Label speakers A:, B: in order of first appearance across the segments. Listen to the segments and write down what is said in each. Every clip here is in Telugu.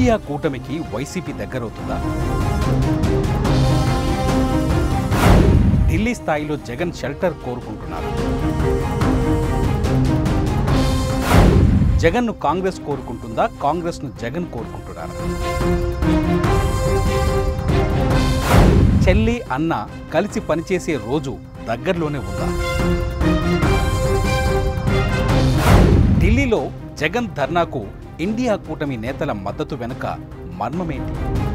A: ఇండియా కూటమికి వైసీపీ దగ్గరవుతుందా ఢిల్లీ స్థాయిలో జగన్ షెల్టర్ కోరుకుంటున్నారు జగన్ను కాంగ్రెస్ కోరుకుంటుందా కాంగ్రెస్ను జగన్ కోరుకుంటున్నారా చెల్లి అన్న కలిసి పనిచేసే రోజు దగ్గరలోనే ఉందా ఢిల్లీలో జగన్ ధర్నాకు ఇండియా కూటమి నేతల మద్దతు వెనుక మర్మమేంటి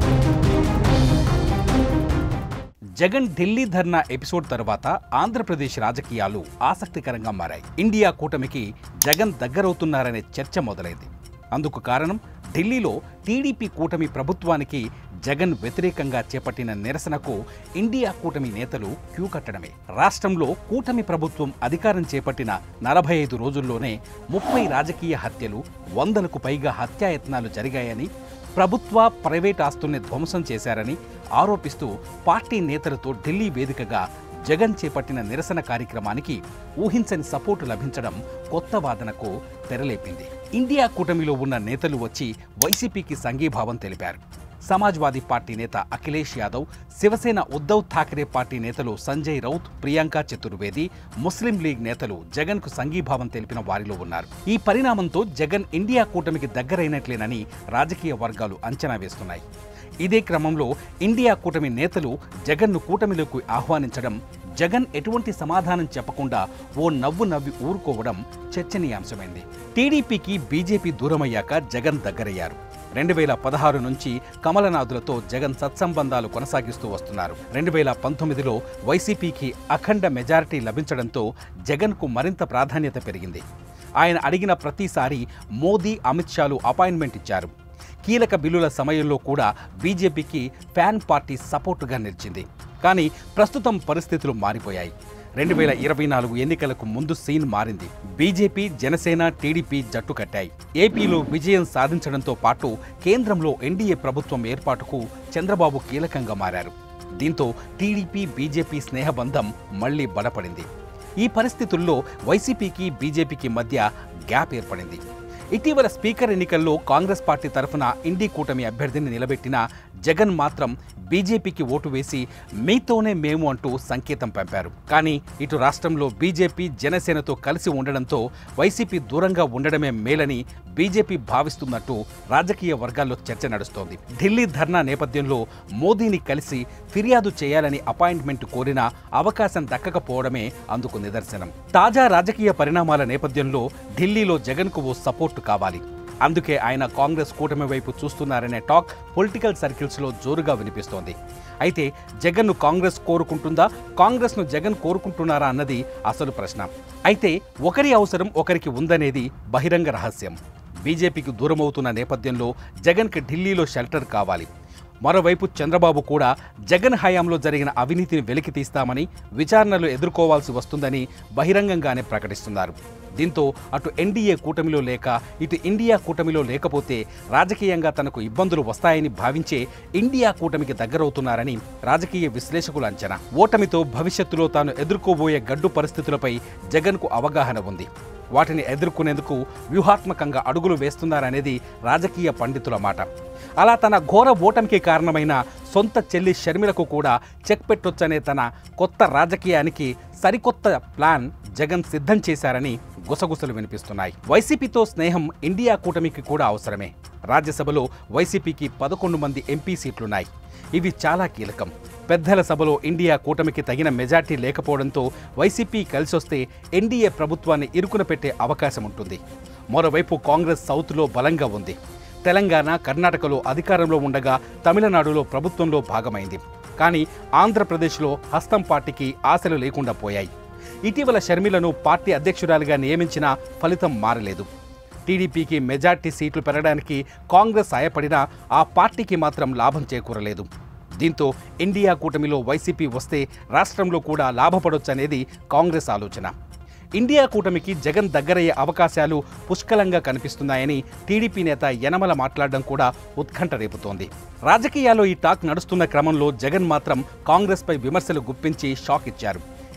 A: జగన్ ఢిల్లీ ధర్నా ఎపిసోడ్ తర్వాత ఆంధ్రప్రదేశ్ రాజకీయాలు ఆసక్తికరంగా మారాయి ఇండియా కూటమికి జగన్ దగ్గరవుతున్నారనే చర్చ మొదలైంది అందుకు కారణం ఢిల్లీలో టీడీపీ కూటమి ప్రభుత్వానికి జగన్ వ్యతిరేకంగా చేపట్టిన నిరసనకు ఇండియా కూటమి నేతలు క్యూ కట్టడమే రాష్ట్రంలో కూటమి ప్రభుత్వం అధికారం చేపట్టిన నలభై ఐదు రోజుల్లోనే ముప్పై రాజకీయ హత్యలు వందలకు పైగా హత్యాయత్నాలు జరిగాయని ప్రభుత్వ ప్రైవేట్ ఆస్తుల్ని ధ్వంసం చేశారని ఆరోపిస్తూ పార్టీ నేతలతో ఢిల్లీ వేదికగా జగన్ చేపట్టిన నిరసన కార్యక్రమానికి ఊహించని సపోర్టు లభించడం కొత్త వాదనకు తెరలేపింది ఇండియా కూటమిలో ఉన్న నేతలు వచ్చి వైసీపీకి సంఘీభావం తెలిపారు సమాజ్వాదీ పార్టీ నేత అఖిలేష్ యాదవ్ శివసేన ఉద్ధవ్ ఠాకరే పార్టీ నేతలు సంజయ్ రౌత్ ప్రియాంక చతుర్వేది ముస్లిం లీగ్ నేతలు జగన్కు సంఘీభావం తెలిపిన వారిలో ఉన్నారు ఈ పరిణామంతో జగన్ ఇండియా కూటమికి దగ్గరైనట్లేనని రాజకీయ వర్గాలు అంచనా వేస్తున్నాయి ఇదే క్రమంలో ఇండియా కూటమి నేతలు జగన్ను కూటమిలోకి ఆహ్వానించడం జగన్ ఎటువంటి సమాధానం చెప్పకుండా ఓ నవ్వు నవ్వి ఊరుకోవడం చర్చనీయాంశమైంది టీడీపీకి బీజేపీ దూరమయ్యాక జగన్ దగ్గరయ్యారు రెండు వేల పదహారు నుంచి కమలనాథులతో జగన్ సత్సంబంధాలు కొనసాగిస్తూ వస్తున్నారు రెండు వేల పంతొమ్మిదిలో వైసీపీకి అఖండ మెజారిటీ లభించడంతో జగన్కు మరింత ప్రాధాన్యత పెరిగింది ఆయన అడిగిన ప్రతిసారి మోదీ అమిత్ షాలు అపాయింట్మెంట్ ఇచ్చారు కీలక బిల్లుల సమయంలో కూడా బీజేపీకి ఫ్యాన్ పార్టీ సపోర్టుగా నిలిచింది కానీ ప్రస్తుతం పరిస్థితులు మారిపోయాయి రెండు వేల ఇరవై నాలుగు ఎన్నికలకు ముందు సీన్ మారింది బీజేపీ జనసేన టీడీపీ జట్టు కట్టాయి ఏపీలో విజయం సాధించడంతో పాటు కేంద్రంలో ఎన్డీఏ ప్రభుత్వం ఏర్పాటుకు చంద్రబాబు కీలకంగా మారారు దీంతో టీడీపీ బీజేపీ స్నేహబంధం మళ్లీ బలపడింది ఈ పరిస్థితుల్లో వైసీపీకి బీజేపీకి మధ్య గ్యాప్ ఏర్పడింది ఇటీవల స్పీకర్ ఎన్నికల్లో కాంగ్రెస్ పార్టీ తరఫున ఇండి కూటమి అభ్యర్థిని నిలబెట్టిన జగన్ మాత్రం బీజేపీకి ఓటు వేసి మీతోనే మేము అంటూ సంకేతం పంపారు కానీ ఇటు రాష్ట్రంలో బీజేపీ జనసేనతో కలిసి ఉండడంతో వైసీపీ దూరంగా ఉండడమే మేలని బీజేపీ భావిస్తున్నట్టు రాజకీయ వర్గాల్లో చర్చ నడుస్తోంది ఢిల్లీ ధర్నా నేపథ్యంలో మోదీని కలిసి ఫిర్యాదు చేయాలని అపాయింట్మెంట్ కోరినా అవకాశం దక్కకపోవడమే అందుకు నిదర్శనం తాజా రాజకీయ పరిణామాల నేపథ్యంలో ఢిల్లీలో జగన్కు ఓ సపోర్టు కావాలి అందుకే ఆయన కాంగ్రెస్ కూటమి వైపు చూస్తున్నారనే టాక్ పొలిటికల్ సర్కిల్స్లో జోరుగా వినిపిస్తోంది అయితే జగన్ను కాంగ్రెస్ కోరుకుంటుందా కాంగ్రెస్ను జగన్ కోరుకుంటున్నారా అన్నది అసలు ప్రశ్న అయితే ఒకరి అవసరం ఒకరికి ఉందనేది బహిరంగ రహస్యం బీజేపీకి దూరమవుతున్న నేపథ్యంలో జగన్కి ఢిల్లీలో షెల్టర్ కావాలి మరోవైపు చంద్రబాబు కూడా జగన్ హయాంలో జరిగిన అవినీతిని వెలికి తీస్తామని విచారణలు ఎదుర్కోవాల్సి వస్తుందని బహిరంగంగానే ప్రకటిస్తున్నారు దీంతో అటు ఎన్డీఏ కూటమిలో లేక ఇటు ఇండియా కూటమిలో లేకపోతే రాజకీయంగా తనకు ఇబ్బందులు వస్తాయని భావించే ఇండియా కూటమికి దగ్గరవుతున్నారని రాజకీయ విశ్లేషకుల అంచనా ఓటమితో భవిష్యత్తులో తాను ఎదుర్కోబోయే గడ్డు పరిస్థితులపై జగన్కు అవగాహన ఉంది వాటిని ఎదుర్కొనేందుకు వ్యూహాత్మకంగా అడుగులు వేస్తున్నారనేది రాజకీయ పండితుల మాట అలా తన ఘోర ఓటమికి కారణమైన సొంత చెల్లి షర్మిలకు కూడా చెక్ పెట్టొచ్చనే తన కొత్త రాజకీయానికి సరికొత్త ప్లాన్ జగన్ సిద్ధం చేశారని గుసగుసలు వినిపిస్తున్నాయి వైసీపీతో స్నేహం ఇండియా కూటమికి కూడా అవసరమే రాజ్యసభలో వైసీపీకి పదకొండు మంది ఎంపీ సీట్లున్నాయి ఇవి చాలా కీలకం పెద్దల సభలో ఇండియా కూటమికి తగిన మెజార్టీ లేకపోవడంతో వైసీపీ కలిసొస్తే ఎన్డీఏ ప్రభుత్వాన్ని ఇరుకున పెట్టే అవకాశం ఉంటుంది మరోవైపు కాంగ్రెస్ సౌత్లో బలంగా ఉంది తెలంగాణ కర్ణాటకలో అధికారంలో ఉండగా తమిళనాడులో ప్రభుత్వంలో భాగమైంది కానీ ఆంధ్రప్రదేశ్లో హస్తం పార్టీకి ఆశలు లేకుండా పోయాయి ఇటీవల షర్మిలను పార్టీ అధ్యక్షురాలిగా నియమించిన ఫలితం మారలేదు టీడీపీకి మెజార్టీ సీట్లు పెరగడానికి కాంగ్రెస్ సాయపడినా ఆ పార్టీకి మాత్రం లాభం చేకూరలేదు దీంతో ఇండియా కూటమిలో వైసీపీ వస్తే రాష్ట్రంలో కూడా లాభపడొచ్చనేది కాంగ్రెస్ ఆలోచన ఇండియా కూటమికి జగన్ దగ్గరయ్యే అవకాశాలు పుష్కలంగా కనిపిస్తున్నాయని టీడీపీ నేత యనమల మాట్లాడడం కూడా ఉత్కంఠ రేపుతోంది రాజకీయాల్లో ఈ టాక్ నడుస్తున్న క్రమంలో జగన్ మాత్రం కాంగ్రెస్పై విమర్శలు గుప్పించి షాక్ ఇచ్చారు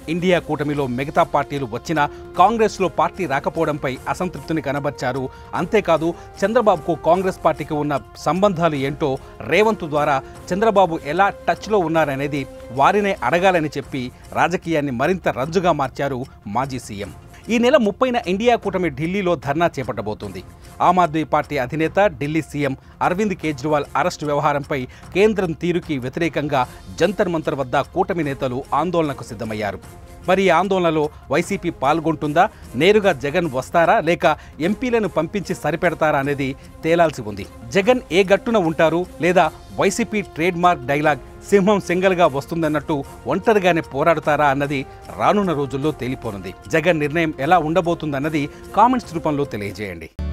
A: ఇండియా కూటమిలో మిగతా పార్టీలు వచ్చినా కాంగ్రెస్లో పార్టీ రాకపోవడంపై అసంతృప్తిని కనబర్చారు అంతేకాదు చంద్రబాబుకు కాంగ్రెస్ పార్టీకి ఉన్న సంబంధాలు ఏంటో రేవంత్ ద్వారా చంద్రబాబు ఎలా టచ్లో ఉన్నారనేది వారినే అడగాలని చెప్పి రాజకీయాన్ని మరింత రంజుగా మార్చారు మాజీ సీఎం ఈ నెల ముప్పైన ఇండియా కూటమి ఢిల్లీలో ధర్నా చేపట్టబోతోంది ఆమ్ ఆద్మీ పార్టీ అధినేత ఢిల్లీ సీఎం అరవింద్ కేజ్రీవాల్ అరెస్టు వ్యవహారంపై కేంద్రం తీరుకి వ్యతిరేకంగా జంతర్ మంతర్ వద్ద కూటమి నేతలు ఆందోళనకు సిద్ధమయ్యారు మరి ఈ ఆందోళనలో వైసీపీ పాల్గొంటుందా నేరుగా జగన్ వస్తారా లేక ఎంపీలను పంపించి సరిపెడతారా అనేది తేలాల్సి ఉంది జగన్ ఏ గట్టున ఉంటారు లేదా వైసీపీ ట్రేడ్ మార్క్ డైలాగ్ సింహం సింగల్గా వస్తుందన్నట్టు ఒంటరిగానే పోరాడతారా అన్నది రానున్న రోజుల్లో తేలిపోనుంది జగన్ నిర్ణయం ఎలా ఉండబోతుందన్నది కామెంట్స్ రూపంలో తెలియజేయండి